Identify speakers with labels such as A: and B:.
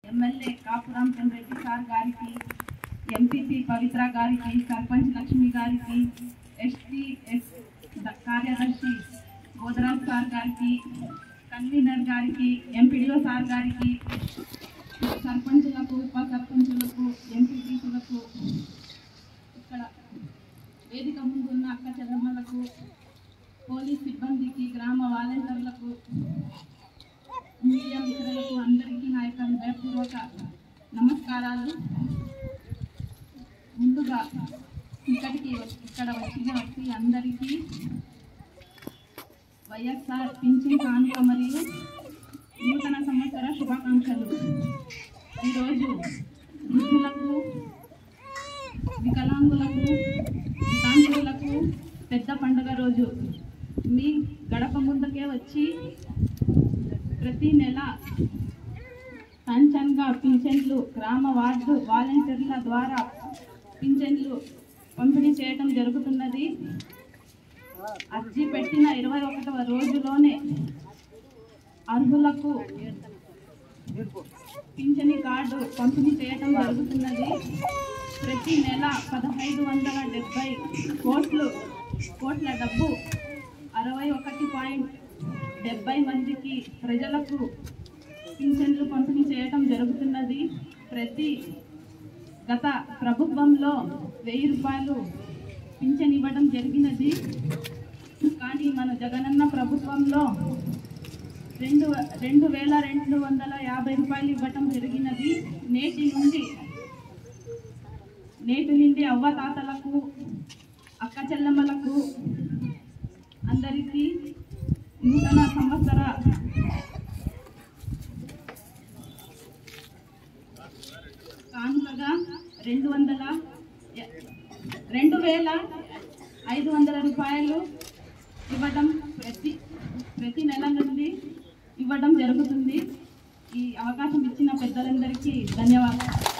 A: MLA Kapuram Reddy sir గారికి MPP Pavitra గారికి సర్పంచ్ లక్ష్మి గారికి ఎస్టీ ఎస్ ద- కార్యదర్శి గోదరాజ్ సార్ గారికి కన్వీనర్ గారికి ఎంపీడీఓ సార్ గారికి సర్పంచులకు ఉప సర్పంచులకు ఎంపీటీసీలకు ఇక్కడ వేదిక ముందు ఉన్న అక్క చెల్లమ్మలకు పోలీస్ సిబ్బందికి గ్రామ వాలంటీర్లకు మీడియా మిత్రులకు అందరికీ నా యొక్క హృదయపూర్వక నమస్కారాలు ముందుగా ఇక్కడికి వచ్చి- ఇక్కడ వచ్చిన వచ్చి అందరికీ వైఎస్ఆర్ పింఛన్ కానుక మరియు నూతన సంవత్సర శుభాకాంక్షలు ఈరోజు వృద్ధులకు వికలాంగులకు వితాంగులకు పెద్ద పండుగ రోజు మీ గడప ముందుకే వచ్చి ప్రతి నెల పంచంగా పింఛన్లు గ్రామ వార్డు వాలంటీర్ల ద్వారా పింఛన్లు పంపిణీ చేయడం జరుగుతున్నది అర్జీ పెట్టిన ఇరవై ఒకటవ రోజులోనే అర్హులకు పింఛని కార్డు పంపిణీ చేయడం జరుగుతున్నది ప్రతి నెల పదహైదు వందల డెబ్బై కోట్లు కోట్ల డబ్బు అరవై ఒకటి పాయింట్ డెబ్బై మందికి ప్రజలకు పింఛన్లు పంపిణీ చేయటం జరుగుతున్నది ప్రతి గత ప్రభుత్వంలో వెయ్యి రూపాయలు పింఛన్ ఇవ్వడం జరిగినది కానీ మన జగనన్న ప్రభుత్వంలో రెండు రెండు వేల రెండు వందల యాభై రూపాయలు ఇవ్వటం జరిగినది నేటి నుండి నేటి నుండి అవ్వతాతలకు అక్క చెల్లెమ్మలకు అందరికీ నూతన సంవత్సర కానుకగా రెండు వందల ఎ- రెండు వేల ఐదు వందల రూపాయలు ఇవ్వడం ప్రతి ప్రతి నెల నుండి ఇవ్వడం జరుగుతుంది ఈ అవకాశం ఇచ్చిన పెద్దలందరికీ ధన్యవాదాలు